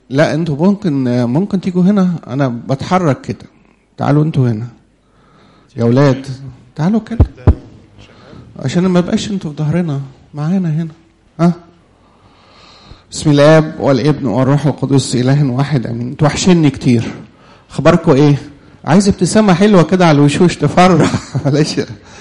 لا انتوا ممكن ممكن تيجوا هنا انا بتحرك كده تعالوا انتوا هنا يا اولاد تعالوا كده عشان ما بقاش انتوا في ظهرنا معانا هنا ها بسم الاب والابن والروح القدس اله واحد امين انتوا وحشني كتير اخباركم ايه عايز ابتسامه حلوه كده على الوشوش تفرح معلش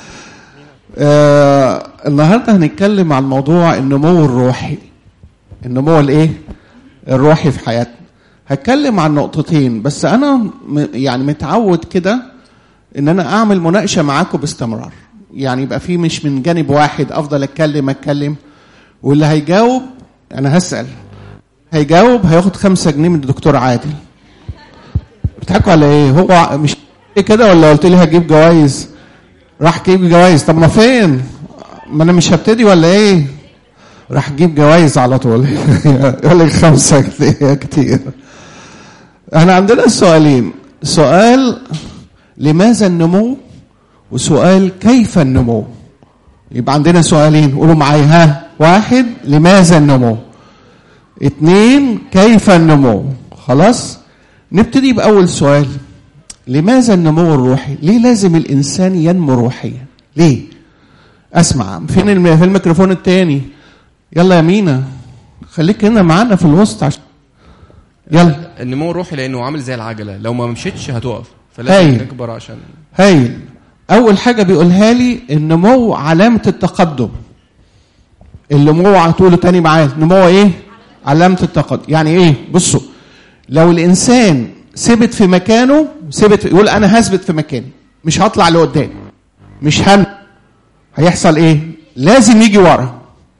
آه النهارده هنتكلم عن موضوع النمو الروحي النمو الايه الروحي في حياتنا هتكلم عن نقطتين بس انا م- يعني متعود كده ان انا اعمل مناقشه معاكم باستمرار يعني يبقى في مش من جانب واحد افضل اتكلم اتكلم واللي هيجاوب انا هسال هيجاوب هياخد خمسة جنيه من الدكتور عادل بتضحكوا على ايه هو مش كده ولا قلت لي هجيب جوائز راح جيب جوائز طب ما فين ما انا مش هبتدي ولا ايه راح جيب جوائز على طول يقول لك خمسة كتير كتير احنا عندنا سؤالين سؤال لماذا النمو وسؤال كيف النمو يبقى عندنا سؤالين قولوا معايا ها واحد لماذا النمو اتنين كيف النمو خلاص نبتدي بأول سؤال لماذا النمو الروحي ليه لازم الإنسان ينمو روحيا ليه أسمع فين الم- في الميكروفون التاني يلا يا مينا خليك هنا معانا في الوسط عشان يلا النمو الروحي لانه عامل زي العجله لو ما مشيتش هتقف هايل. فلازم تكبر عشان هايل اول حاجه بيقولها لي النمو علامه التقدم النمو على طول تاني معايا النمو ايه علامه التقدم يعني ايه بصوا لو الانسان ثبت في مكانه ثبت في يقول انا هثبت في مكاني مش هطلع لقدام مش هم هيحصل ايه لازم يجي ورا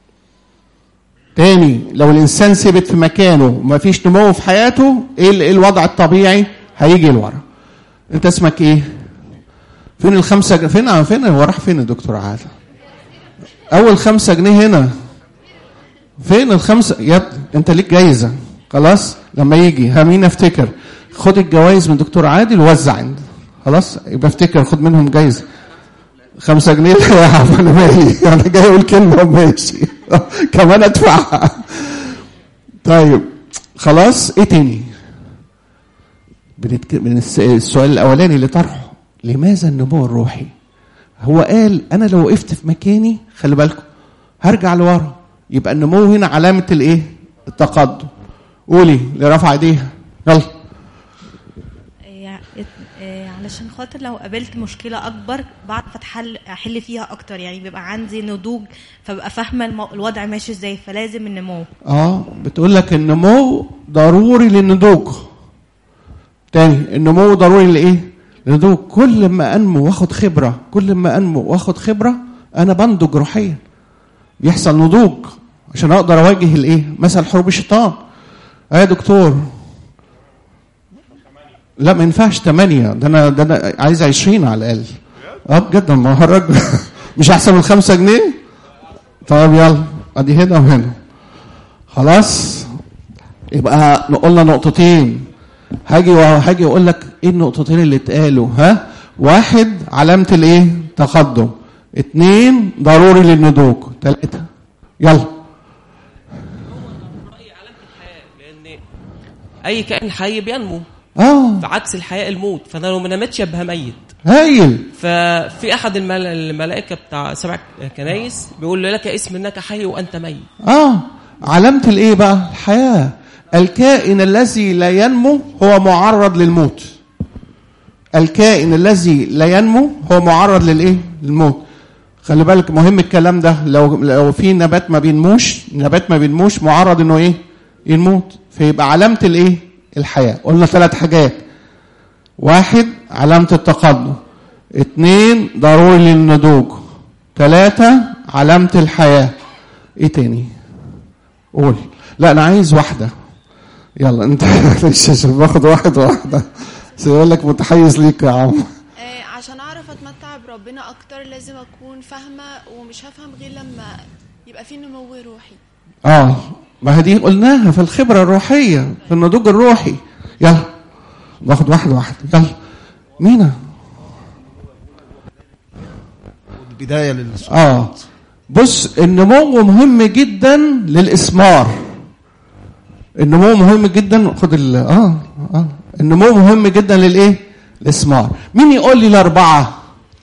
تاني لو الانسان ثبت في مكانه ومفيش نمو في حياته ايه ال- إيه الوضع الطبيعي هيجي لورا انت اسمك ايه فين الخمسة جنيه فين فين هو راح فين الدكتور عادل اول خمسة جنيه هنا فين الخمسة يا ابني انت ليك جايزة خلاص لما يجي همين افتكر خد الجوائز من دكتور عادل ووزع عند خلاص يبقى افتكر خد منهم جايزة خمسة جنيه لا يا عم انا مالي انا جاي اقول كلمة وماشي كمان ادفعها طيب خلاص ايه تاني بنتك... من الس- السؤال الاولاني اللي طرحه لماذا النمو الروحي هو قال انا لو وقفت في مكاني خلي بالكم هرجع لورا يبقى النمو هنا علامه الايه التقدم قولي لرفع ايديها يلا إيه، إيه، علشان خاطر لو قابلت مشكلة أكبر بعرف أتحل أحل فيها أكتر يعني بيبقى عندي نضوج فببقى فاهمة المو... الوضع ماشي إزاي فلازم النمو اه بتقول لك النمو ضروري للنضوج تاني النمو ضروري لايه للنضوج كل ما انمو واخد خبره كل ما انمو واخد خبره انا بنضج روحيا بيحصل نضوج عشان اقدر اواجه الايه مثل حروب الشيطان اه يا دكتور لا ما ينفعش ثمانية ده انا ده انا عايز 20 على الاقل اه بجد ما هو الراجل مش احسن من خمسة جنيه طيب يلا ادي هنا وهنا خلاص يبقى قلنا نقطتين هاجي وهاجي اقول لك ايه النقطتين اللي اتقالوا ها واحد علامه الايه تقدم اتنين ضروري للنضوج ثلاثه يلا رأيي علامة الحياة لأن أي كائن حي بينمو اه فعكس الحياة الموت فأنا لو ما نمتش أبقى ميت هايل ففي أحد المل... الملائكة بتاع سبع كنايس بيقول لك اسم إنك حي وأنت ميت اه علامه الايه بقى الحياه الكائن الذي لا ينمو هو معرض للموت الكائن الذي لا ينمو هو معرض للايه للموت خلي بالك مهم الكلام ده لو لو في نبات ما بينموش نبات ما بينموش معرض انه ايه يموت فيبقى علامه الايه الحياه قلنا ثلاث حاجات واحد علامه التقدم اثنين ضروري للنضوج ثلاثة علامة الحياة ايه تاني قول لا انا عايز واحدة يلا انت معلش عشان باخد واحد واحدة بس يقول لك متحيز ليك يا عم آه، عشان اعرف اتمتع بربنا اكتر لازم اكون فاهمه ومش هفهم غير لما يبقى في نمو روحي اه ما هدي قلناها في الخبرة الروحية في النضوج الروحي يلا باخد واحدة واحدة يلا مينا البدايه للسؤال اه بص النمو مهم جدا للإثمار النمو مهم جدا خد ال اه اه النمو مهم جدا للايه؟ الاسمار مين يقول لي الاربعه؟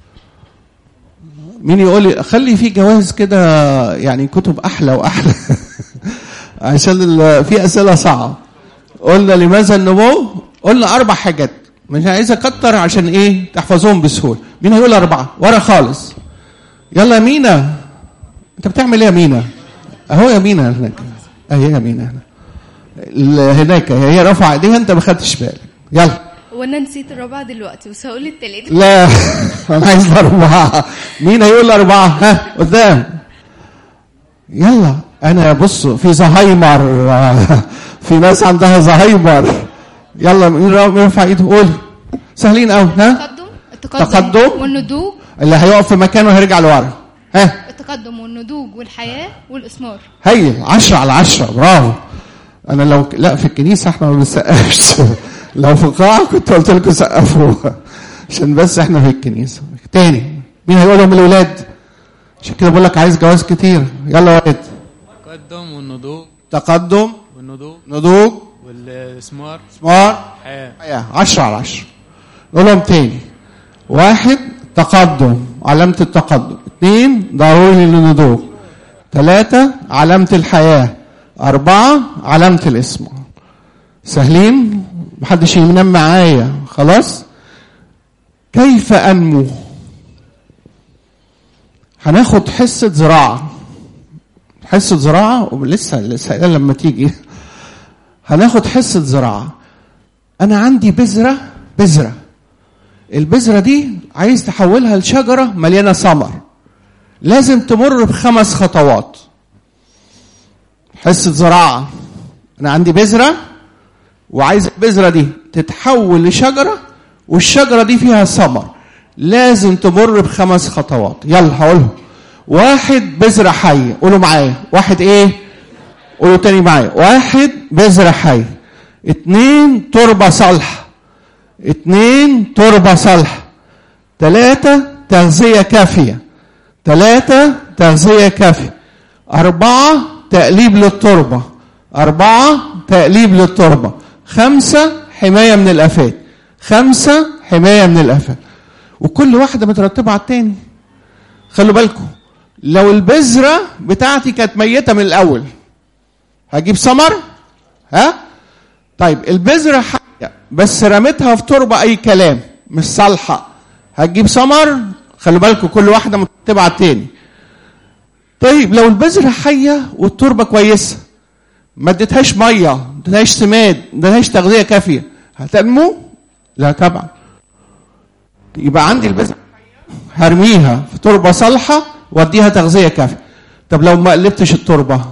مين يقول لي خلي في جوائز كده يعني كتب احلى واحلى عشان ال- في اسئله صعبه قلنا لماذا النمو؟ قلنا اربع حاجات مش عايز اكتر عشان ايه؟ تحفظوهم بسهوله مين هيقول اربعه؟ ورا خالص يلا يا مينا انت بتعمل ايه يا مينا؟ اهو يا مينا هناك اهي يا مينا هنا ال- هناك هي رفع ايديها انت ما خدتش بالك يلا وانا نسيت الرابعه دلوقتي بس هقول التلاته لا انا عايز الاربعه مين هيقول الاربعه ها قدام يلا انا بص في زهايمر في ناس عندها زهايمر يلا مين را- مين يرفع ايده قول سهلين قوي ها التقدم التقدم تقدم. والنضوج اللي هيقف في مكانه هيرجع لورا ها التقدم والنضوج والحياه والاسمار هي 10 على 10 برافو انا لو لا في الكنيسه احنا ما بنسقفش لو في القاعه كنت قلت لكم سقفوا عشان بس احنا في الكنيسه تاني مين هيقولهم من الاولاد عشان كده بقول لك عايز جواز كتير يلا يا ولد التقدم والنضوج تقدم والنضوج نضوج والاسمار سمار حياه حياه 10 على 10 نقولهم تاني واحد تقدم علامة التقدم اثنين ضروري للنضوج ثلاثة علامة الحياة أربعة علامة الاسم سهلين محدش ينام معايا خلاص كيف أنمو هناخد حصة زراعة حصة زراعة ولسه لسه قايلة لما تيجي هناخد حصة زراعة أنا عندي بذرة بذرة البذرة دي عايز تحولها لشجرة مليانة ثمر لازم تمر بخمس خطوات حصة زراعة أنا عندي بذرة وعايز البذرة دي تتحول لشجرة والشجرة دي فيها ثمر لازم تمر بخمس خطوات يلا هقولهم واحد بذرة حية قولوا معايا واحد ايه قولوا تاني معايا واحد بذرة حية اتنين تربة صالحة اتنين تربة صالحة تلاتة تغذية كافية تلاتة تغذية كافية أربعة تقليب للتربة أربعة تقليب للتربة خمسة حماية من الآفات خمسة حماية من الآفات وكل واحدة مترتبة على التاني خلوا بالكم لو البذرة بتاعتي كانت ميتة من الأول هجيب ثمر ها طيب البذرة حية بس رميتها في تربة أي كلام مش صالحة هتجيب ثمر خلوا بالكم كل واحدة مترتبة على التاني طيب لو البذرة حية والتربة كويسة ما اديتهاش مية ما اديتهاش سماد ما اديتهاش تغذية كافية هتنمو؟ لا طبعا يبقى عندي البذرة هرميها في تربة صالحة واديها تغذية كافية طب لو ما قلبتش التربة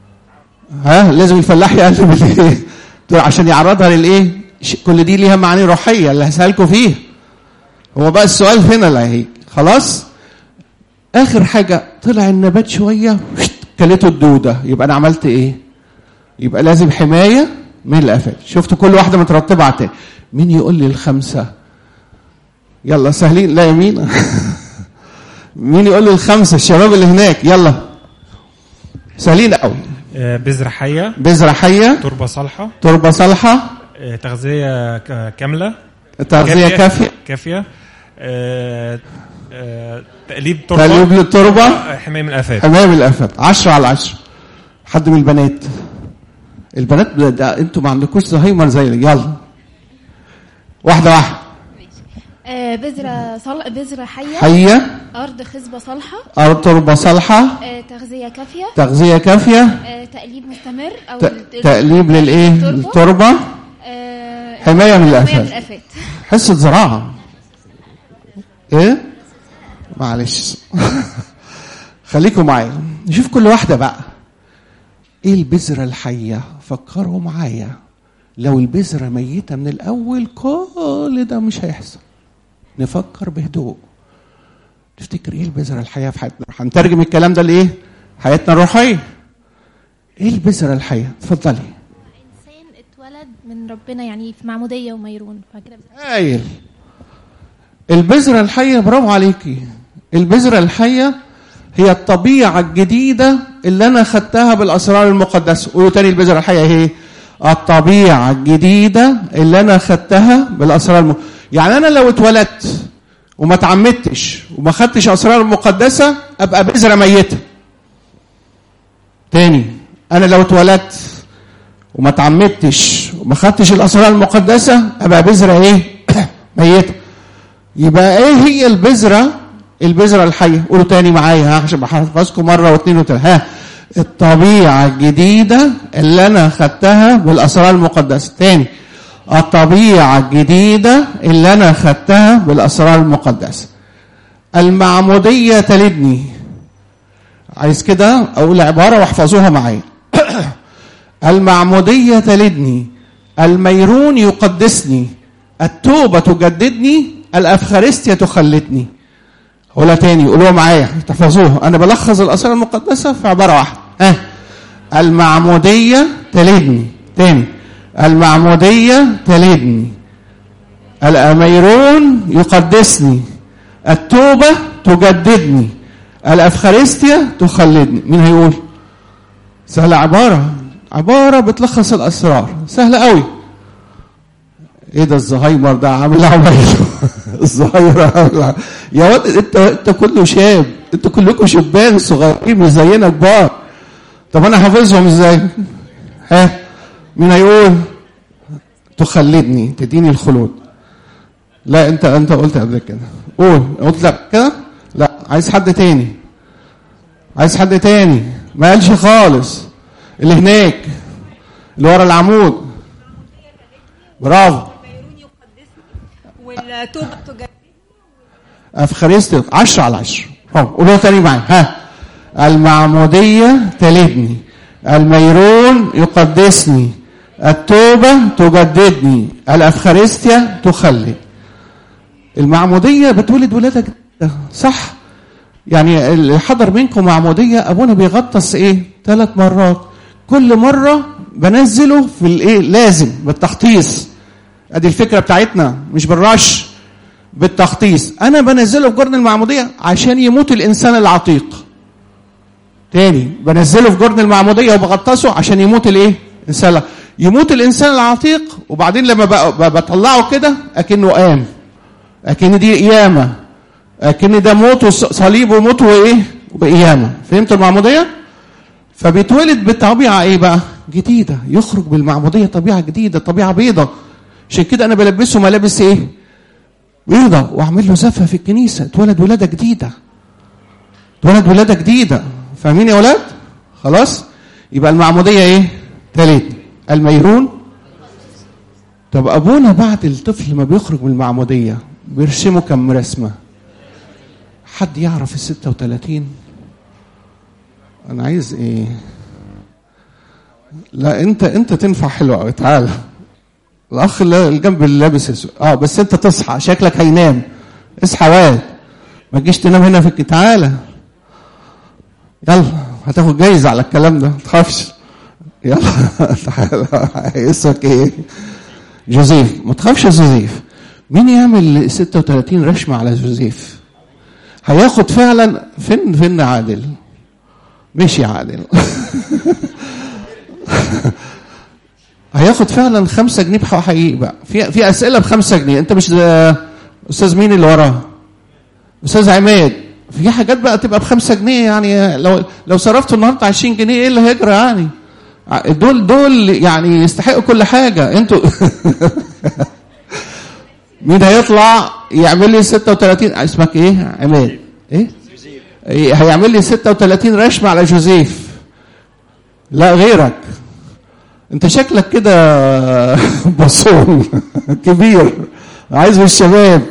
ها لازم الفلاح يقلب الايه عشان يعرضها للايه ش- كل دي ليها معاني روحيه اللي هسالكم فيها هو بقى السؤال هنا اللي هيجي خلاص اخر حاجه طلع النبات شويه وشت، كلته الدوده يبقى انا عملت ايه يبقى لازم حمايه من الافات شفتوا كل واحده مترتبه على التاني مين يقول لي الخمسه يلا سهلين لا يمين مين يقول لي الخمسه الشباب اللي هناك يلا سهلين قوي آه، بذرة حية بذره حيه تربة صالحة تربه صالحه آه، تغذية ك- كاملة تغذيه كافيه كافية آه، آه، تقليب تربة تقليب للتربه آه، حماية من الآفات حمايه من الافات 10 على 10 حد من البنات البنات ده, ده انتوا ما عندكوش زهايمر زي يلا واحده واحده آه بذرة صل... بذرة حية حيه أرض خصبة صالحة ارض تربه صالحه آه تغذية كافية تغذيه كافيه آه تقليب مستمر أو ت- ال- تقليب للايه التربة. للتربه آه حمايه من حماية من الافات الآفات حصه زراعه ايه معلش خليكم معايا نشوف كل واحده بقى ايه البذره الحيه فكروا معايا لو البذره ميته من الاول كل ده مش هيحصل نفكر بهدوء تفتكر ايه البذره الحيه في حياتنا هنترجم الكلام ده لايه حياتنا الروحيه ايه البذره الحيه اتفضلي انسان اتولد من ربنا يعني في معموديه وميرون فكده هايل البذرة الحية برافو عليكي البذرة الحية هي الطبيعة الجديدة اللي أنا خدتها بالأسرار المقدسة قولوا تاني البذرة الحية هي الطبيعة الجديدة اللي أنا خدتها بالأسرار الم... يعني أنا لو اتولدت وما تعمدتش وما خدتش أسرار المقدسة أبقى بذرة ميتة تاني أنا لو اتولدت وما تعمدتش وما خدتش الأسرار المقدسة أبقى بذرة إيه؟ ميتة يبقى إيه هي البذرة البذرة الحية قولوا تاني معايا ها عشان بحفظكم مرة واثنين وثلاثة ها الطبيعة الجديدة اللي أنا خدتها بالأسرار المقدسة تاني الطبيعة الجديدة اللي أنا خدتها بالأسرار المقدسة المعمودية تلدني عايز كده أقول عبارة واحفظوها معايا المعمودية تلدني الميرون يقدسني التوبة تجددني الأفخارستيا تخلدني قولها تاني قولوها معايا تحفظوها أنا بلخص الأسرار المقدسة في عبارة واحدة ها المعمودية تلدني تاني المعمودية تلدني الأميرون يقدسني التوبة تجددني الأفخارستيا تخلدني مين هيقول سهلة عبارة عبارة بتلخص الأسرار سهلة قوي ايه ده الزهايمر ده عامل عمايله الزهايمر عامل يا واد انت انت كله شاب انتوا كلكم شبان صغيرين مش زينا كبار طب انا حافظهم ازاي ها مين هيقول تخلدني تديني الخلود لا انت انت قلت قبل كده قول قلت لا كده لا عايز حد تاني عايز حد تاني ما قالش خالص اللي هناك اللي ورا العمود برافو والتوبة تجدد افخارستي 10 على 10 قولوا تاني معايا ها المعمودية تلدني الميرون يقدسني التوبة تجددني الأفخارستيا تخلد المعمودية بتولد ولادة جديدة صح يعني اللي حضر منكم معمودية أبونا بيغطس إيه ثلاث مرات كل مرة بنزله في الإيه لازم بالتخطيص أدي الفكرة بتاعتنا مش بالرش بالتخطيص أنا بنزله في جرن المعمودية عشان يموت الإنسان العتيق تاني بنزله في جرن المعمودية وبغطسه عشان يموت الإيه الإنسان الع- يموت الإنسان العتيق وبعدين لما ب- ب- بطلعه كده أكنه قام أكن دي قيامة أكن ده موت وص- صليب وموت وإيه وقيامة فهمتوا المعمودية؟ فبيتولد بطبيعة إيه بقى؟ جديدة يخرج بالمعمودية طبيعة جديدة طبيعة بيضة عشان كده أنا بلبسه ملابس إيه؟ بيضة وأعمل له زفة في الكنيسة اتولد ولادة جديدة اتولد ولادة جديدة فاهمين يا ولاد؟ خلاص؟ يبقى المعمودية إيه؟ تالت الميرون طب أبونا بعد الطفل ما بيخرج من المعمودية بيرسمه كم رسمة؟ حد يعرف ال 36 انا عايز ايه لا انت انت تنفع حلو قوي تعال الاخ اللي الجنب اللي لابس اسود اه بس انت تصحى شكلك هينام اصحى واد ما تجيش تنام هنا في الك- تعالى يلا هتاخد جايزه على الكلام ده ما تخافش يلا تعالى اسمك ايه جوزيف ما تخافش يا جوزيف مين يعمل 36 رشمه على جوزيف هياخد فعلا فين فين عادل ماشي يا عادل هياخد فعلا خمسة جنيه بحق حقيقي بقى في في اسئله بخمسة جنيه انت مش ده استاذ مين اللي وراه استاذ عماد في حاجات بقى تبقى بخمسة جنيه يعني لو لو صرفت النهارده 20 جنيه ايه اللي هيجرى يعني دول دول يعني يستحقوا كل حاجه انتوا مين هيطلع يعمل لي 36 اسمك ايه عماد ايه إيه، هيعمل لي 36 رشمة على جوزيف لا غيرك انت شكلك كده بصول كبير عايز من الشباب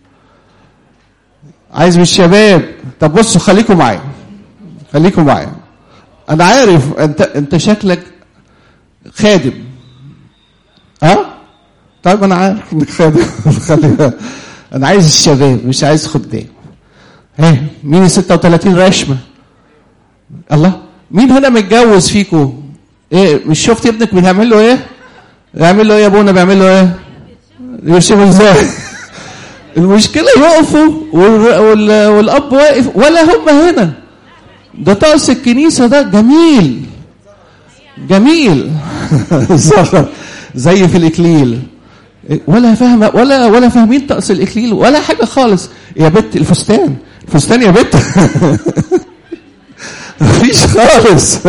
عايز من الشباب طب بصوا خليكم معايا خليكم معايا انا عارف انت انت شكلك خادم ها طيب انا عارف انك خادم خلي بالك. انا عايز الشباب مش عايز خدام ايه مين ال 36 رشمه الله مين هنا متجوز فيكم ايه مش شفت ابنك بيعمل له ايه يعمل له ايه يا ابونا بيعمل له ايه يرسمه ازاي المشكله يقفوا وال- وال- والاب واقف ولا هم هنا ده طقس الكنيسه ده جميل جميل صغر زي في الاكليل ولا فاهمه ولا ولا فاهمين طقس الاكليل ولا حاجه خالص يا بت الفستان الفستان يا بت مفيش خالص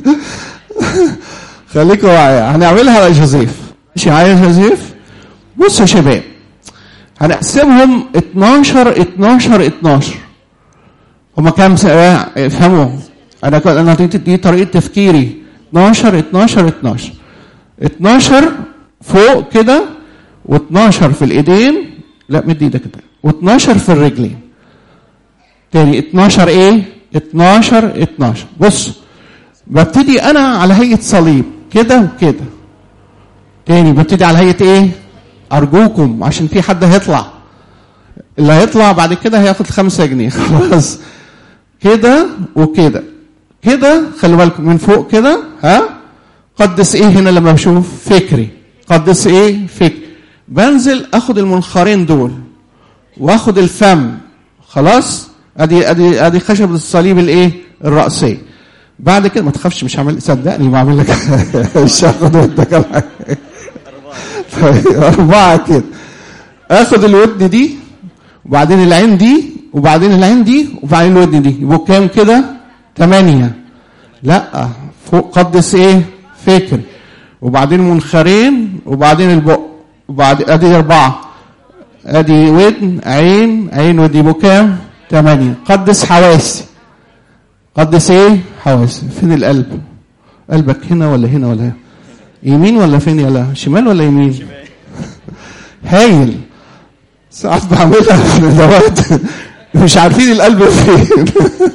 خليكوا معايا هنعملها على جوزيف ماشي معايا يا جوزيف بصوا يا شباب هنقسمهم 12 12 12 هما كام سنة افهموا انا كنت انا دي, دي طريقه تفكيري 12 12 12 12 فوق كده و12 في الايدين لا مد ايدك كده و12 في الرجلين تاني 12 ايه 12 12 بص ببتدي انا على هيئه صليب كده وكده تاني ببتدي على هيئه ايه ارجوكم عشان في حد هيطلع اللي هيطلع بعد كده هياخد خمسة جنيه خلاص كده وكده كده خلي بالكم من فوق كده ها قدس ايه هنا لما بشوف فكري قدس ايه فكري بنزل اخد المنخارين دول واخد الفم خلاص ادي ادي ادي خشبه الصليب الايه الراسيه بعد كده ما تخافش مش هعمل صدقني ما اعمل لك مش هاخد ودك ولا حاجة. طيب اربعه كده اخد الودن دي وبعدين العين دي وبعدين العين دي وبعدين الودن دي يبقوا كام كده ثمانية لا فوق قدس ايه فكر وبعدين منخرين وبعدين البق وبعد ادي اربعة ادي ودن عين عين ودي يبقوا كام ثمانية قدس حواسي قدس ايه حواسي فين القلب قلبك هنا ولا هنا ولا هنا يمين ولا فين يلا شمال ولا يمين هايل ساعات بعملها في ندوات مش عارفين القلب فين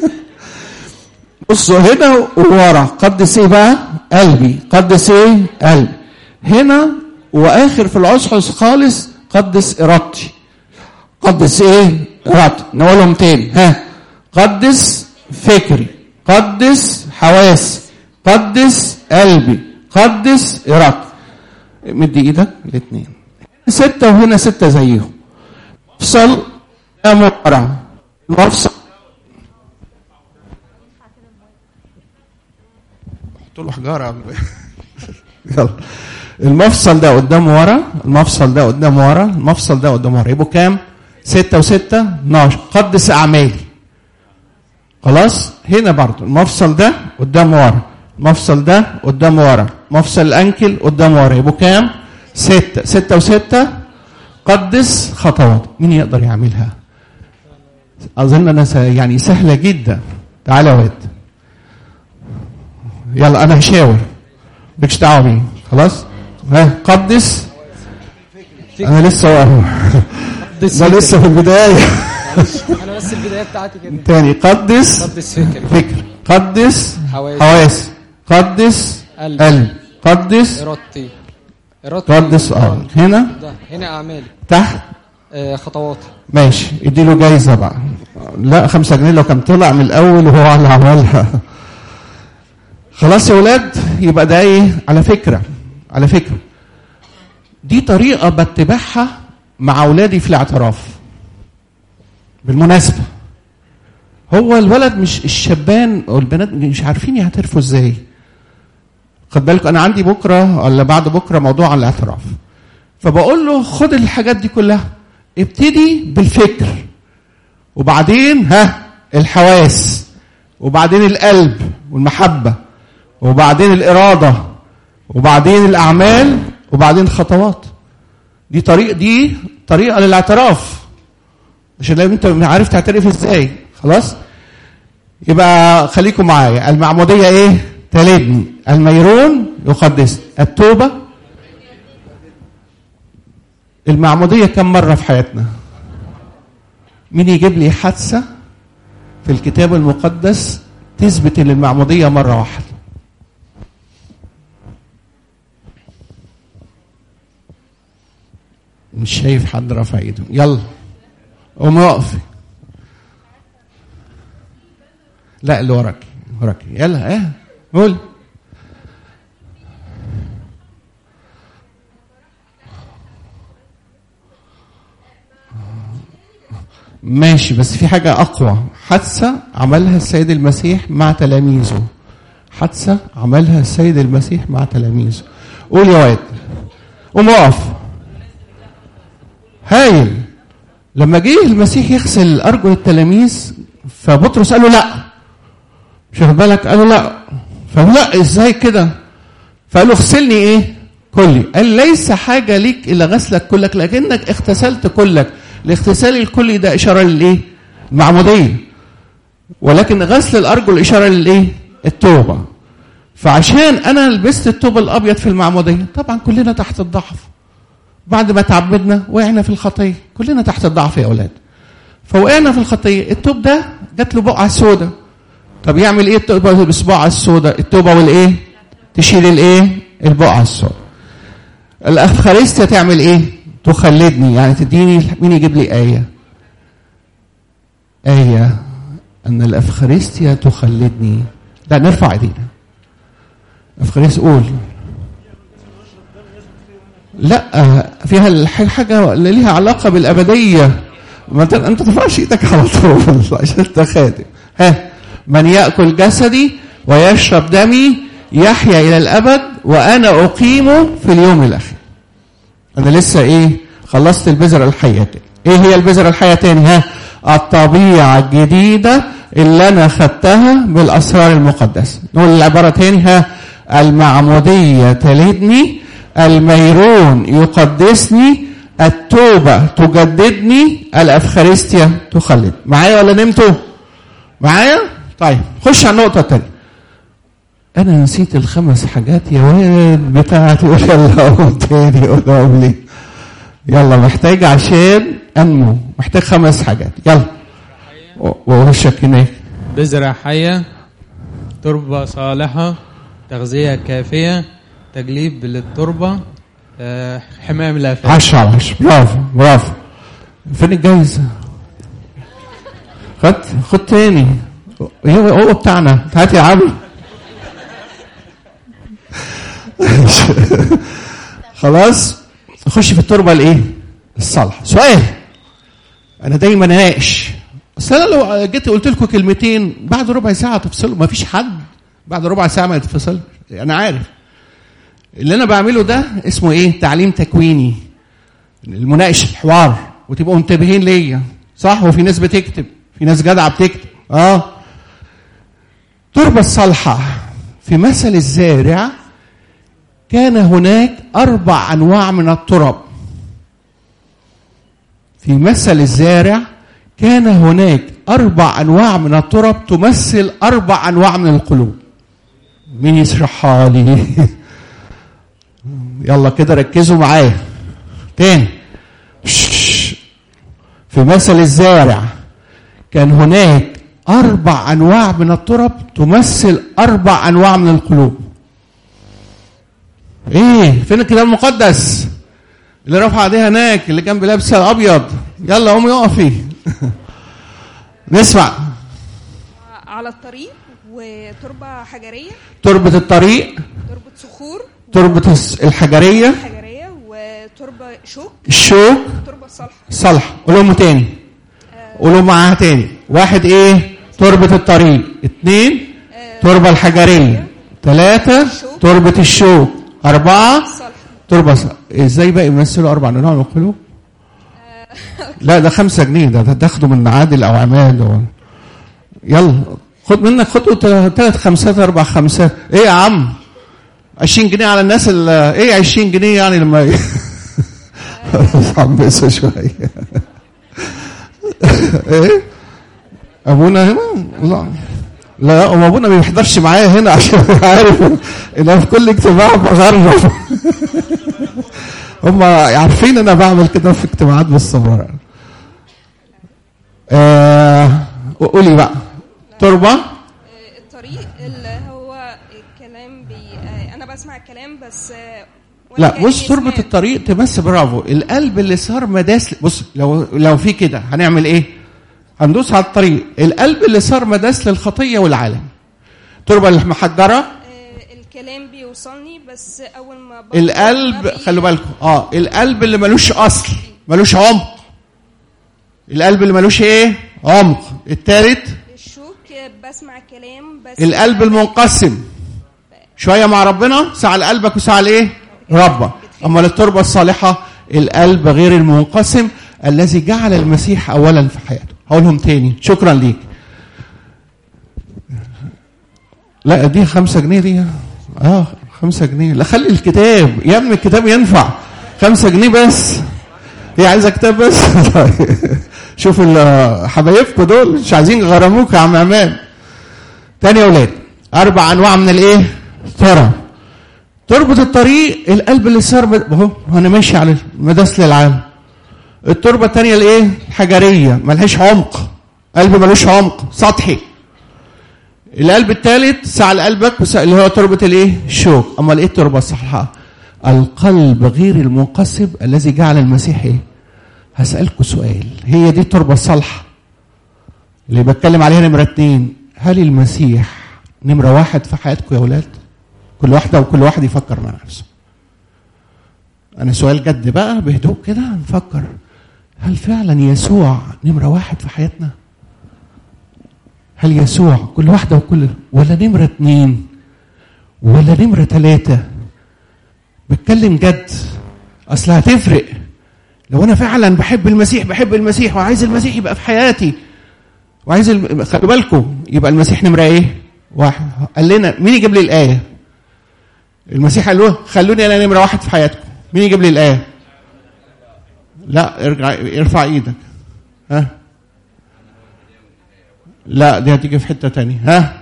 بصوا هنا وورا قدس ايه بقى قلبي قدس ايه قلبي هنا واخر في العصعص خالص قدس ارادتي قدس ايه ارادتي نقولهم تاني ها قدس فكري قدس حواسي قدس قلبي قدس ارادتي مد ايدك الاثنين ستة وهنا ستة زيهم مفصل مرة المفصل حط له حجارة يلا المفصل ده قدام ورا المفصل ده قدام ورا المفصل ده قدام ورا يبقوا كام؟ ستة وستة 12 قدس أعمالي خلاص هنا برضو المفصل ده قدام ورا المفصل ده قدام ورا مفصل الأنكل قدام ورا يبقوا كام؟ ستة ستة وستة قدس خطوات مين يقدر يعملها أظن أنا س... يعني سهلة جدا تعالى يا واد يلا أنا هشاور مالكش دعوة بيه خلاص ها قدس أنا لسه واقف ده لسه في البداية انا بس البدايه بتاعتي كده تاني قدس قدس فكري فكر قدس حواسي. حواس قدس قلب. قلب قدس ارادتي ارادتي قدس اه هنا ده هنا اعمالي تحت آه خطواتي ماشي اديله جايزة بقى لا خمسة جنيه لو كان طلع من الأول وهو اللي عملها خلاص يا ولاد يبقى ده ايه على فكرة على فكرة دي طريقة بتبعها مع أولادي في الاعتراف بالمناسبة هو الولد مش الشبان او البنات مش عارفين يعترفوا ازاي خد بالك انا عندي بكره ولا بعد بكره موضوع عن الاعتراف فبقول له خد الحاجات دي كلها ابتدي بالفكر وبعدين ها الحواس وبعدين القلب والمحبة وبعدين الإرادة وبعدين الأعمال وبعدين الخطوات دي طريقة دي طريقة للاعتراف عشان لو انت عارف تعترف ازاي خلاص يبقى خليكم معايا المعمودية ايه تلدني الميرون يقدس التوبة المعمودية كم مرة في حياتنا مين يجيب لي حادثة في الكتاب المقدس تثبت ان المعمودية مرة واحدة مش شايف حد رفع ايده يلا قوم اقفي لا اللي وراك وراك يلا ايه قول ماشي بس في حاجة أقوى حادثة عملها السيد المسيح مع تلاميذه حادثه عملها السيد المسيح مع تلاميذه قول يا واد قوم اقف هايل لما جه المسيح يغسل ارجل التلاميذ فبطرس قال له لا مش واخد بالك قال له لا فقال لا ازاي كده فقال له اغسلني ايه كلي قال ليس حاجه ليك الا غسلك كلك لكنك اغتسلت كلك الاغتسال الكلي ده اشاره للايه المعموديه ولكن غسل الارجل اشاره للايه التوبه فعشان انا لبست التوب الابيض في المعموديه طبعا كلنا تحت الضعف بعد ما تعبدنا وقعنا في الخطيه كلنا تحت الضعف يا اولاد فوقعنا في الخطيه التوب ده جات له بقعه سوداء طب يعمل ايه التوبه بصباعها السوداء التوبه والايه تشيل الايه البقعه السوداء الافخارستيا تعمل ايه تخلدني يعني تديني مين يجيب لي ايه ايه ان الافخارستيا تخلدني لا نرفع ايدينا افخارستيا قول لا فيها الح- حاجه اللي ليها علاقه بالابديه ما انت انت ترفعش ايدك على طول عشان انت خادم ها من ياكل جسدي ويشرب دمي يحيا الى الابد وانا اقيمه في اليوم الاخير انا لسه ايه خلصت البذره الحيه تاني. ايه هي البذره الحيه تاني ها الطبيعه الجديده اللي انا خدتها بالاسرار المقدسه نقول العباره تاني ها المعموديه تلدني الميرون يقدسني التوبه تجددني الافخارستيا تخلد معايا ولا نمتوا معايا طيب خش على النقطه الثانيه انا نسيت الخمس حاجات يا واد بتاعتي قول يلا قوم تاني قولهم لي يلا محتاج عشان انمو محتاج خمس حاجات يلا و- ووشك هناك بذرة حية تربة صالحة تغذية كافية تجليب للتربة آه، حماية من الآفات عشرة على عشرة برافو برافو فين الجايزة؟ خد خد تاني هو هو بتاعنا هات يا عم خلاص نخش في التربة الايه؟ الصالحة سؤال انا دايما اناقش اصل انا لو جيت قلت لكم كلمتين بعد ربع ساعة تفصلوا ما فيش حد بعد ربع ساعة ما يتفصل انا عارف اللي انا بعمله ده اسمه ايه تعليم تكويني المناقشه الحوار وتبقوا منتبهين ليا صح وفي ناس بتكتب في ناس جدعه بتكتب اه التربه الصالحه في مثل الزارع كان هناك اربع انواع من التراب في مثل الزارع كان هناك اربع انواع من التراب تمثل اربع انواع من القلوب مين يشرحها لي يلا كده ركزوا معايا تاني شش. في مثل الزارع كان هناك أربع أنواع من التراب تمثل أربع أنواع من القلوب إيه فين الكتاب المقدس اللي رفع ايديها هناك اللي كان بلابسه ابيض يلا قومي اقفي نسمع على الطريق وتربة حجرية تربة الطريق تربة صخور تربة الس- الحجرية حجرية وتربة شوك الشوك تربة صالحة صالحة قولهم تاني قولهم معاها تاني واحد ايه تربة الطريق اتنين تربة الحجرية ثلاثة تربة الشوك أربعة تربة ص... ازاي بقى يمثلوا أربع أنواع من القلوب؟ لا ده خمسة جنيه ده ده تاخده من عادل أو عماد و... يلا خد منك خد ثلاث خمسات أربع خمسات إيه يا عم 20 جنيه على الناس اللي إيه 20 جنيه يعني لما ي- حمسوا شوية ايه ابونا هنا لا لا هم ابونا ما بيحضرش معايا هنا عشان عارف ان أنا في كل اجتماع بغرب هم عارفين انا بعمل كده في اجتماعات باستمرار آه قولي بقى تربه الطريق اللي هو الكلام بي آه، انا بسمع الكلام بس آه، وأنا لا كأني بص تربة سمعت. الطريق تمس برافو القلب اللي صار مداس بص لو لو في كده هنعمل ايه؟ هندوس على الطريق القلب اللي صار مداس للخطية والعالم تربة المحجرة آه، الكلام بيوصلني بس اول ما بقرأ القلب دماغي- خلوا بالكم اه القلب اللي ملوش اصل ملوش عمق القلب اللي ملوش ايه؟ عمق التالت الشوك آه، بسمع كلام بس القلب المنقسم شويه مع ربنا ساعه لقلبك وساعه لايه ربك اما التربه الصالحه القلب غير المنقسم الذي جعل المسيح اولا في حياته هقولهم تاني شكرا ليك لا دي خمسة جنيه دي اه خمسة جنيه لا خلي الكتاب يا ابني الكتاب ينفع خمسة جنيه بس هي عايزة كتاب بس شوف ال- حبايبكم دول مش عايزين يغرموك يا عم عماد تاني يا ولاد اربع انواع من الايه ترى تربط الطريق القلب اللي صار اهو انا ماشي على المداس للعالم التربه الثانيه الايه الحجريه ملهاش عمق قلب ملوش عمق سطحي القلب الثالث سعى لقلبك وسع- اللي هو تربه الايه الشوك امال ايه التربه الصحيحه القلب غير المنقسم الذي جعل المسيح ايه هسالكم سؤال هي دي التربه الصالحه اللي بتكلم عليها نمره اتنين هل المسيح نمره واحد في حياتكم يا اولاد كل واحده وكل واحد يفكر مع نفسه انا سؤال جد بقى بهدوء كده نفكر هل فعلا يسوع نمره واحد في حياتنا هل يسوع كل واحده وكل ولا نمره اتنين ولا نمره ثلاثه بتكلم جد اصل هتفرق لو انا فعلا بحب المسيح بحب المسيح وعايز المسيح يبقى في حياتي وعايز الم... خلوا بالكم يبقى المسيح نمره ايه؟ واحد قال لنا مين يجيب لي الايه؟ المسيح قال له خلوني انا نمره واحد في حياتكم مين يجيب لي الايه؟ لا ارجع ارفع ايدك ها لا دي هتيجي في حته تانية ها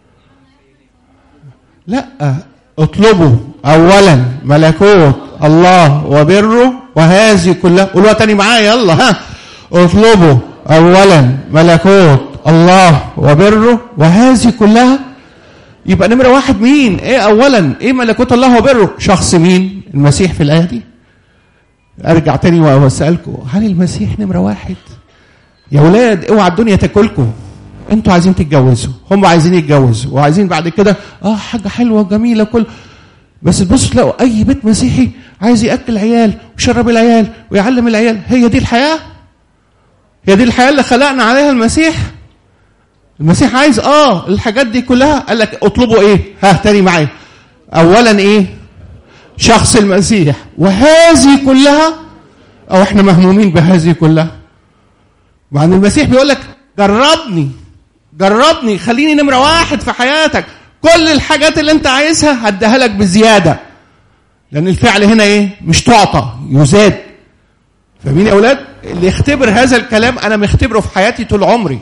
لا اطلبوا اولا ملكوت الله وبره وهذه كلها قولوها تاني معايا يلا ها اطلبوا اولا ملكوت الله وبره وهذه كلها يبقى نمره واحد مين ايه اولا ايه ملكوت الله وبره شخص مين المسيح في الايه دي ارجع تاني واسالكم هل المسيح نمره واحد يا ولاد اوعى الدنيا تاكلكم انتوا عايزين تتجوزوا هم عايزين يتجوزوا وعايزين بعد كده اه حاجه حلوه وجميله كل بس تبصوا تلاقوا اي بيت مسيحي عايز ياكل عيال ويشرب العيال ويعلم العيال هي دي الحياه هي دي الحياه اللي خلقنا عليها المسيح المسيح عايز اه الحاجات دي كلها قال لك اطلبوا ايه ها تاني معايا اولا ايه شخص المسيح وهذه كلها او احنا مهمومين بهذه كلها مع ان المسيح بيقول لك جربني جربني خليني نمره واحد في حياتك كل الحاجات اللي انت عايزها هديها لك بزياده لان الفعل هنا ايه مش تعطى يزاد فاهمين يا اولاد اللي يختبر هذا الكلام انا مختبره في حياتي طول عمري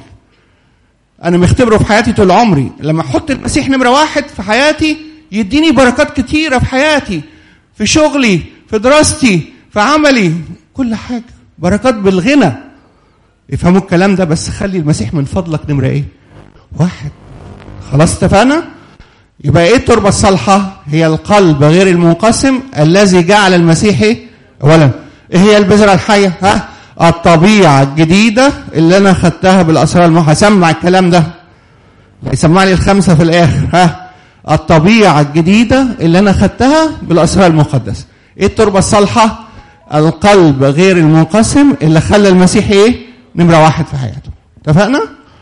انا مختبره في حياتي طول عمري لما احط المسيح نمره واحد في حياتي يديني بركات كتيره في حياتي في شغلي في دراستي في عملي كل حاجه بركات بالغنى افهموا الكلام ده بس خلي المسيح من فضلك نمره ايه واحد خلاص اتفقنا يبقى ايه التربه الصالحه هي القلب غير المنقسم الذي جعل المسيح ايه اولا ايه هي البذره الحيه ها الطبيعه الجديده اللي انا خدتها بالاسرار المح هسمع الكلام ده يسمع لي الخمسه في الاخر ها الطبيعه الجديده اللي انا خدتها بالاسرار المقدسه ايه التربه الصالحه القلب غير المنقسم اللي خلى المسيح ايه نمره واحد في حياته اتفقنا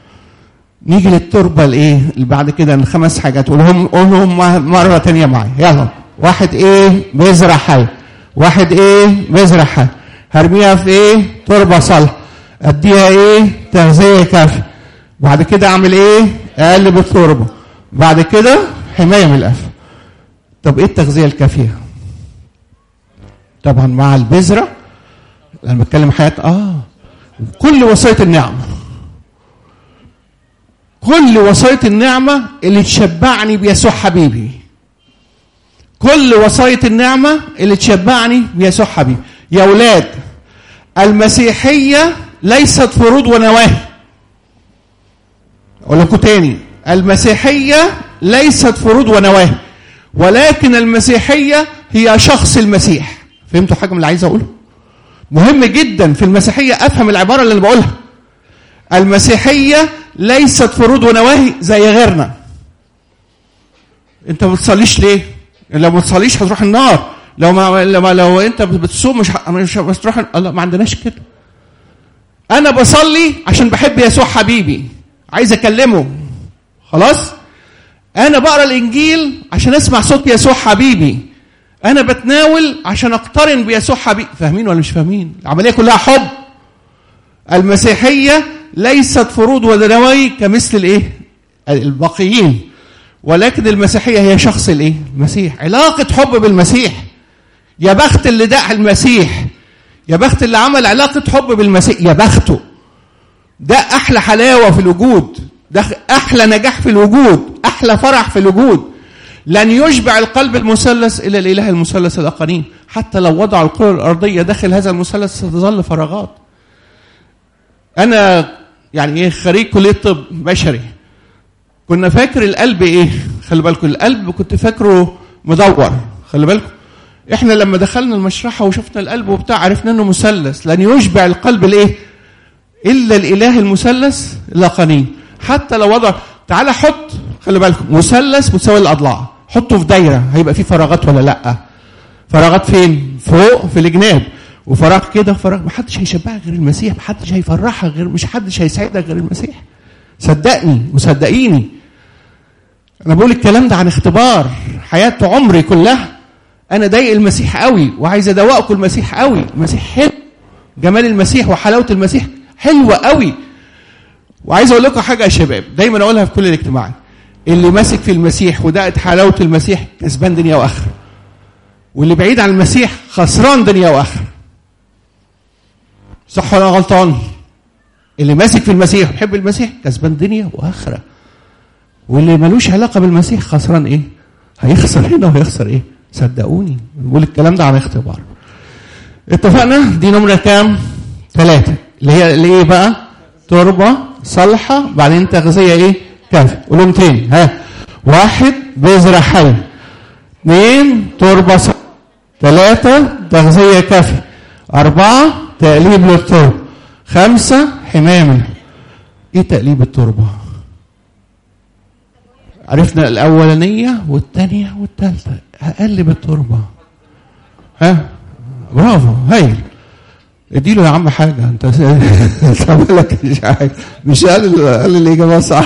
نيجي للتربه الايه اللي بعد كده الخمس حاجات قولهم قولهم مره تانية معايا يلا واحد ايه بذره حي واحد ايه بذره حي هرميها في ايه تربه صالحه اديها ايه تغذيه كافيه بعد كده اعمل ايه اقلب التربه بعد كده حمايه من الافه طب ايه التغذيه الكافيه طبعا مع البذره لما بتكلم حياه اه كل وصايه النعمه كل وصاية النعمة اللي تشبعني بيسوع حبيبي كل وصاية النعمة اللي تشبعني بيسوع حبيبي يا أولاد المسيحية ليست فروض ونواهي أقول لكم تاني المسيحية ليست فروض ونواهي ولكن المسيحية هي شخص المسيح فهمتوا حاجة من اللي عايز أقوله مهم جدا في المسيحية أفهم العبارة اللي أنا بقولها المسيحية ليست فروض ونواهي زي غيرنا انت ما بتصليش ليه لو ما بتصليش هتروح النار لو ما لو, ما لو انت بتصوم مش ه- مش هتروح لا ما عندناش كده انا بصلي عشان بحب يسوع حبيبي عايز اكلمه خلاص انا بقرا الانجيل عشان اسمع صوت يسوع حبيبي انا بتناول عشان اقترن بيسوع حبيبي فاهمين ولا مش فاهمين العمليه كلها حب المسيحيه ليست فروض ودنوي كمثل الايه الباقيين ولكن المسيحيه هي شخص الايه المسيح علاقه حب بالمسيح يا بخت اللي دق المسيح يا بخت اللي عمل علاقه حب بالمسيح يا بخته ده احلى حلاوه في الوجود ده احلى نجاح في الوجود احلى فرح في الوجود لن يشبع القلب المثلث الا الاله المثلث الاقانيم حتى لو وضع الكره الارضيه داخل هذا المثلث ستظل فراغات انا يعني ايه خريج كليه طب بشري كنا فاكر القلب ايه خلي بالكم القلب كنت فاكره مدور خلي بالكم احنا لما دخلنا المشرحه وشفنا القلب وبتاع عرفنا انه مثلث لن يشبع القلب الايه الا الاله المثلث الاقانيم حتى لو وضع تعالى حط خلي بالكم مثلث مساوي الاضلاع حطه في دايره هيبقى فيه فراغات ولا لا فراغات فين فوق في الجناب وفراغ كده وفراغ محدش هيشبعك غير المسيح محدش هيفرحك غير مش حدش هيسعدك غير المسيح صدقني وصدقيني انا بقول الكلام ده عن اختبار حياه عمري كلها انا ضايق المسيح قوي وعايز ادوقكم المسيح قوي المسيح حلو جمال المسيح وحلاوه المسيح حلوه قوي وعايز اقول لكم حاجه يا شباب دايما اقولها في كل الاجتماعات اللي ماسك في المسيح ودقت حلاوه المسيح كسبان دنيا واخره واللي بعيد عن المسيح خسران دنيا واخره صح ولا أنا غلطان اللي ماسك في المسيح ويحب المسيح كسبان دنيا واخره واللي ملوش علاقه بالمسيح خسران ايه هيخسر هنا وهيخسر ايه صدقوني بقول الكلام ده عن اختبار اتفقنا دي نمره كام ثلاثة اللي هي اللي ايه بقى تربة صالحة بعدين تغذية ايه كافي قولهم تاني ها واحد بذرة حي اثنين تربة صالحة ثلاثة تغذية كافي أربعة تقليب للتربة خمسة حمامة ايه تقليب التربة عرفنا الأولانية والثانية والثالثة هقلب التربة ها برافو هايل اديله يا عم حاجة انت لك مش حاجة مش قال قال الإجابة صح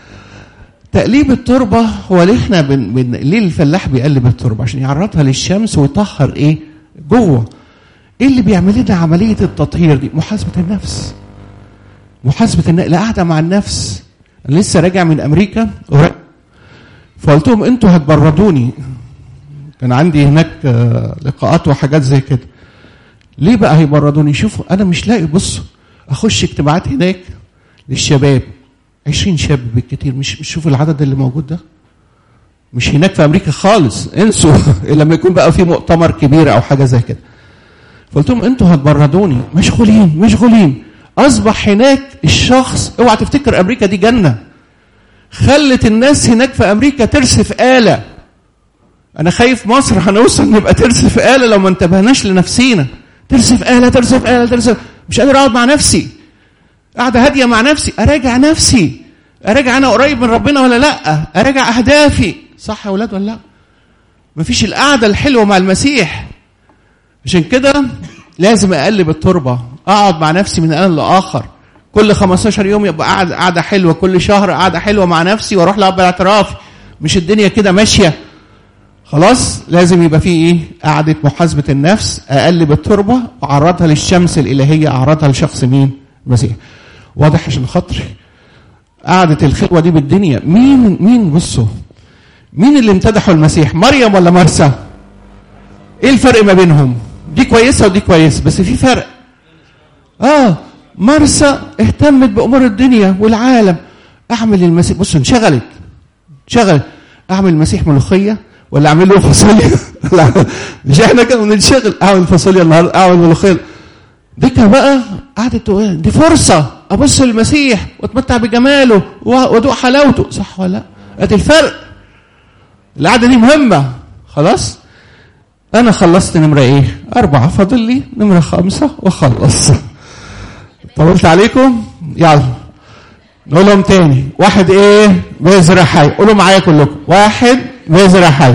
تقليب التربة هو ليه احنا بن... بن... ليه الفلاح بيقلب التربة عشان يعرضها للشمس ويطهر ايه جوه ايه اللي بيعمل لنا عملية التطهير دي محاسبة النفس محاسبة النفس القعدة مع النفس أنا لسه راجع من أمريكا قريب فقلت لهم انتوا هتبردوني كان عندي هناك لقاءات وحاجات زي كده ليه بقى هيبردوني شوفوا انا مش لاقي بصوا اخش اجتماعات هناك للشباب 20 شاب بالكتير مش مش شوفوا العدد اللي موجود ده مش هناك في امريكا خالص انسوا لما يكون بقى في مؤتمر كبير او حاجه زي كده فقلت لهم انتوا هتبردوني مشغولين مشغولين اصبح هناك الشخص اوعى تفتكر امريكا دي جنه خلت الناس هناك في امريكا ترسف آلة انا خايف مصر هنوصل نبقى ترسف آلة لو ما انتبهناش لنفسينا ترسف آلة ترسف آلة ترسف مش قادر اقعد مع نفسي قاعدة هادية مع نفسي اراجع نفسي اراجع انا قريب من ربنا ولا لا اراجع اهدافي صح يا اولاد ولا لا مفيش القعدة الحلوة مع المسيح عشان كده لازم اقلب التربة اقعد مع نفسي من ان لاخر كل 15 يوم يبقى قاعد قعده حلوه كل شهر قعده حلوه مع نفسي واروح لاب الاعتراف مش الدنيا كده ماشيه خلاص لازم يبقى في ايه قعده محاسبه النفس اقلب التربه واعرضها للشمس الالهيه اعرضها لشخص مين المسيح واضح عشان خاطري قعده الخلوه دي بالدنيا مين مين بصوا مين اللي امتدحوا المسيح مريم ولا مرسى ايه الفرق ما بينهم دي كويسه ودي كويسه بس في فرق اه مرسى اهتمت بامور الدنيا والعالم اعمل المسيح بص انشغلت انشغلت اعمل المسيح ملوخيه ولا اعمل له فاصوليا مش احنا كده بننشغل اعمل فاصوليا النهارده اعمل ملوخيه ديك بقى قعدت تقول دي فرصه ابص للمسيح واتمتع بجماله وادوق حلاوته صح ولا لا؟ ادي الفرق القعده دي مهمه خلاص انا خلصت نمره ايه؟ اربعه فاضل لي نمره خمسه واخلص طولت عليكم يلا نقولهم تاني واحد ايه بذرة حي قولوا معايا كلكم واحد بذرة حي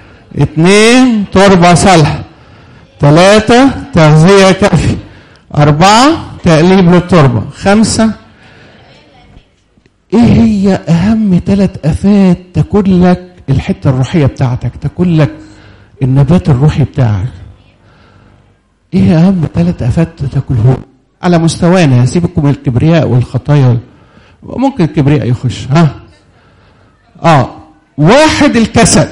اتنين تربة صالحة ثلاثة تغذية كافي أربعة تقليب للتربة خمسة ايه هي اهم ثلاث افات تكون لك الحته الروحيه بتاعتك تكون لك النبات الروحي بتاعك ايه اهم ثلاث افات تاكله على مستوانا سيبكم من الكبرياء والخطايا ممكن الكبرياء يخش ها اه واحد الكسل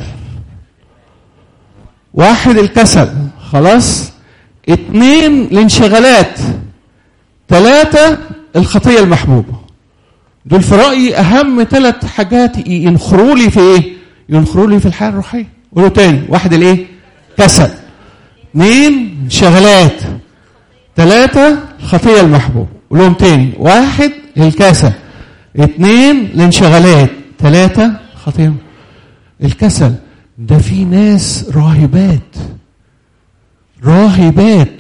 واحد الكسل خلاص اتنين الانشغالات ثلاثة الخطية المحبوبة دول في رأيي أهم ثلاث حاجات ينخروا لي في إيه؟ ينخروا لي في الحياة الروحية قولوا تاني واحد الإيه؟ كسل اثنين انشغالات ثلاثة الخطية المحبوبة قولهم تاني واحد الكسل اثنين الانشغالات ثلاثة خطية الكسل ده في ناس راهبات راهبات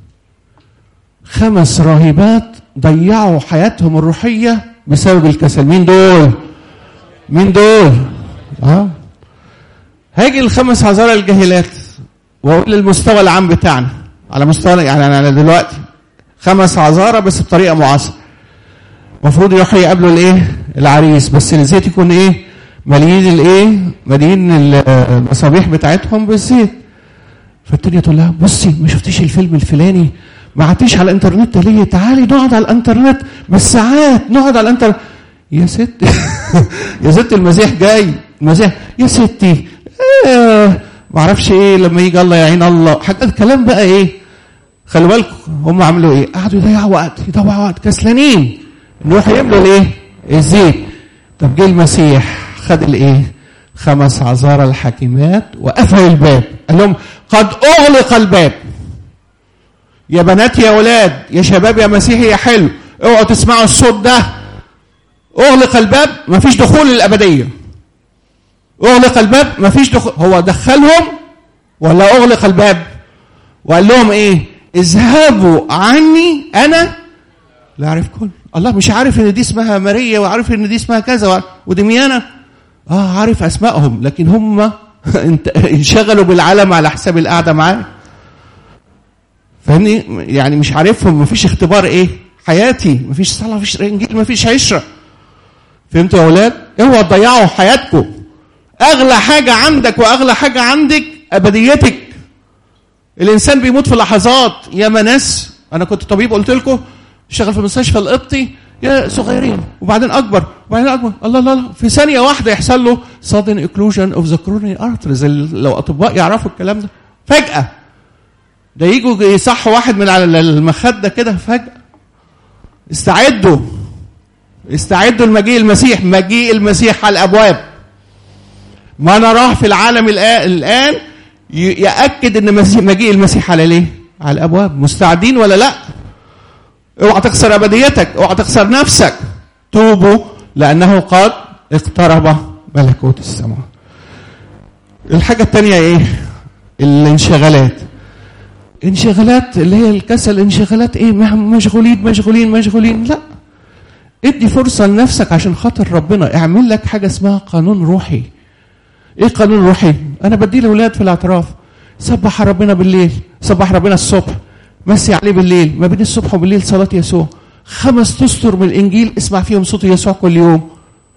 خمس راهبات ضيعوا حياتهم الروحية بسبب الكسل مين دول مين دول اه هاجي الخمس عذارى الجاهلات واقول المستوى العام بتاعنا على مستوى يعني انا دلوقتي خمس عذارى بس بطريقه معاصره المفروض يروحوا يقابلوا الايه العريس بس الزيت يكون ايه مليين الايه مليين المصابيح بتاعتهم بالزيت فالتانية تقول لها بصي ما شفتيش الفيلم الفلاني ما عدتيش على الانترنت ليه تعالي نقعد على الانترنت بالساعات نقعد على الانترنت يا ست يا ست المسيح جاي المسيح يا ستي آه ما اعرفش ايه لما يجي الله يعين الله حاجات الكلام بقى ايه خلي بالكم هم عملوا ايه قعدوا يضيعوا وقت يضيعوا وقت كسلانين نروح يملوا الايه الزيت طب جه المسيح خد الايه خمس عذارى الحاكمات وقفل الباب قال لهم قد اغلق الباب يا بنات يا ولاد يا شباب يا مسيحي يا حلو اوعوا تسمعوا الصوت ده اغلق الباب مفيش دخول للابديه اغلق الباب مفيش دخول هو دخلهم ولا اغلق الباب وقال لهم ايه اذهبوا عني انا لا اعرفكم الله مش عارف ان دي اسمها ماريا وعارف ان دي اسمها كذا ودميانه اه عارف اسمائهم لكن هم انشغلوا بالعالم على حساب القعده معاه فاهمني يعني مش عارفهم مفيش اختبار ايه حياتي مفيش صلاه مفيش انجيل مفيش عشره فهمتوا يا اولاد اوعوا تضيعوا حياتكم اغلى حاجه عندك واغلى حاجه عندك ابديتك الانسان بيموت في لحظات يا ناس انا كنت طبيب قلت لكم شغال في المستشفى القبطي يا صغيرين وبعدين اكبر وبعدين اكبر الله الله الله في ثانيه واحده يحصل له sudden occlusion of the coronary arteries لو اطباء يعرفوا الكلام ده فجاه ده يجوا يصحوا واحد من على المخده كده فجاه استعدوا استعدوا لمجيء المسيح مجيء المسيح على الابواب ما نراه في العالم الان ياكد ان مجيء المسيح على ليه على الابواب مستعدين ولا لا اوعى تخسر ابديتك اوعى تخسر نفسك توبوا لانه قد اقترب ملكوت السماء الحاجه الثانيه ايه الانشغالات انشغالات اللي هي الكسل انشغالات ايه مشغولين مشغولين مشغولين لا ادي فرصه لنفسك عشان خاطر ربنا اعمل لك حاجه اسمها قانون روحي ايه قانون روحي انا بدي لاولاد في الاعتراف سبح ربنا بالليل سبح ربنا الصبح مسي عليه بالليل ما بين الصبح وبالليل صلاة يسوع خمس تستر من الإنجيل اسمع فيهم صوت يسوع كل يوم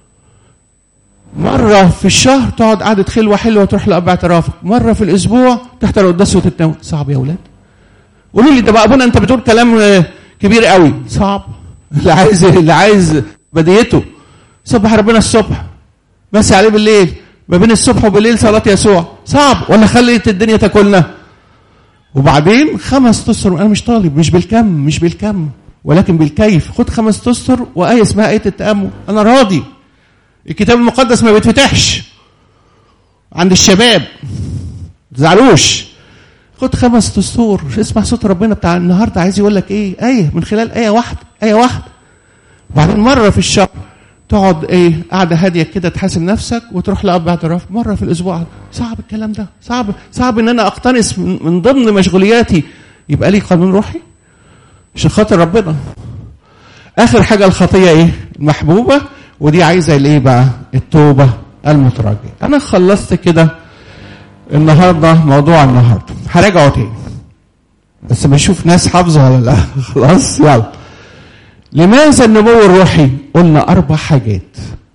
مرة في الشهر تقعد قعدة خلوة حلوة تروح لأب اعترافك مرة في الأسبوع تحضر قداس وتتناول صعب يا أولاد قولوا لي ده بقى أبونا أنت بتقول كلام كبير قوي صعب اللي عايز اللي عايز بديته سبح ربنا الصبح مسي عليه بالليل ما بين الصبح وبالليل صلاة يسوع صعب ولا خليت الدنيا تاكلنا وبعدين خمس تستر انا مش طالب مش بالكم مش بالكم ولكن بالكيف خد خمس تستر وايه اسمها ايه التامل انا راضي الكتاب المقدس ما بيتفتحش عند الشباب ما تزعلوش خد خمس دستور اسمع صوت ربنا بتاع النهارده عايز يقول لك ايه ايه من خلال ايه واحده ايه واحده وبعدين مره في الشهر تقعد ايه قاعده هاديه كده تحاسب نفسك وتروح لاب اعتراف مره في الاسبوع صعب الكلام ده صعب صعب ان انا اقتنص من ضمن مشغولياتي يبقى لي قانون روحي عشان خاطر ربنا اخر حاجه الخطيه ايه المحبوبه ودي عايزه الايه بقى التوبه المتراجعه انا خلصت كده النهارده موضوع النهارده هراجعه تاني بس بشوف ناس حافظه ولا لا خلاص يلا لماذا النمو الروحي قلنا اربع حاجات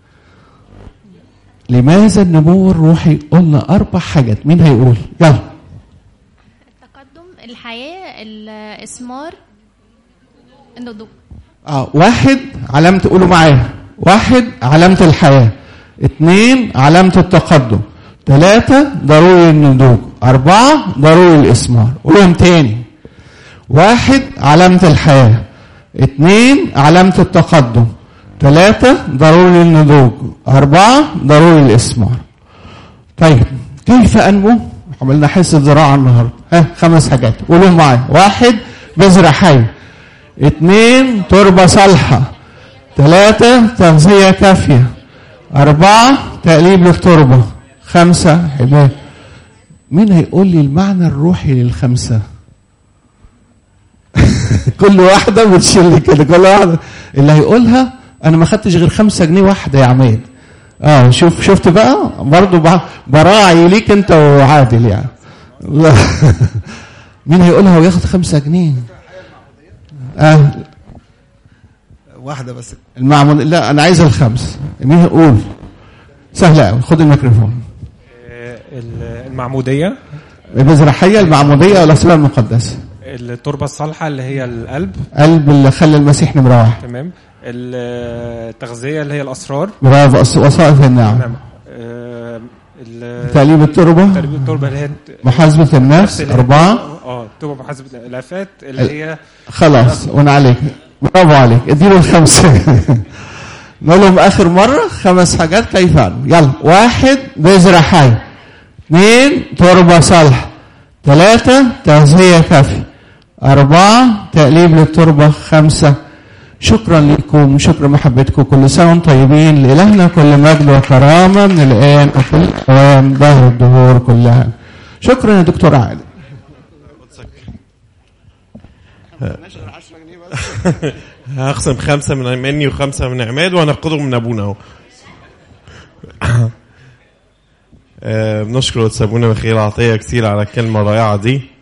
لماذا النمو الروحي قلنا اربع حاجات مين هيقول يلا التقدم الحياة الإثمار النضوج اه واحد علامة قولوا معايا واحد علامة الحياة اثنين علامة التقدم ثلاثة ضروري النضوج أربعة ضروري الإثمار قولهم تاني واحد علامة الحياة اثنين علامة التقدم ثلاثة ضروري النضوج أربعة ضروري الإثمار طيب كيف أنمو؟ عملنا حصة زراعة النهاردة ها خمس حاجات قولهم معايا واحد بذرة حي اثنين تربة صالحة ثلاثة تغذية كافية أربعة تقليب للتربة خمسة حماية مين هيقول لي المعنى الروحي للخمسة كل واحدة بتشيل لي كده كل واحدة اللي هيقولها أنا ما خدتش غير خمسة جنيه واحدة يا عماد اه شوف شفت بقى برضو بع- براعي ليك انت وعادل يعني لا مين هيقولها وياخد خمسة جنيه اه واحدة بس المعمول لا انا عايز الخمس مين هيقول سهلة قوي خد الميكروفون آه، ال- المعمودية البذرة حية المعمودية والأسماء المقدسة التربة الصالحة اللي هي القلب قلب اللي خلى المسيح نمرة واحد تمام التغذية اللي هي الأسرار برافو أص- وسائط النعم تمام آه، ال- تقليب التربة تقليب التربة اللي هي محاسبة النفس اللي هي- أربعة اه تبقى محاسبة الآفات اللي هي خلاص وانا عليك برافو عليك اديله الخمسة نقول لهم اخر مرة خمس حاجات كيف عنه يلا واحد بذرة حي اثنين تربة صالحة ثلاثة تغذية كافية أربعة تقليب للتربة خمسة شكرا لكم شكرا محبتكم كل سنة وانتم طيبين لإلهنا كل مجد وكرامة من الآن وكل الأوان ظهر الدهور كلها شكرا يا دكتور عادل هخصم خمسة من مني وخمسة من عماد وهناخدهم من أبونا أهو آه، بنشكر أستاذ أبونا ميخائيل عطية كتير على الكلمة الرائعة دي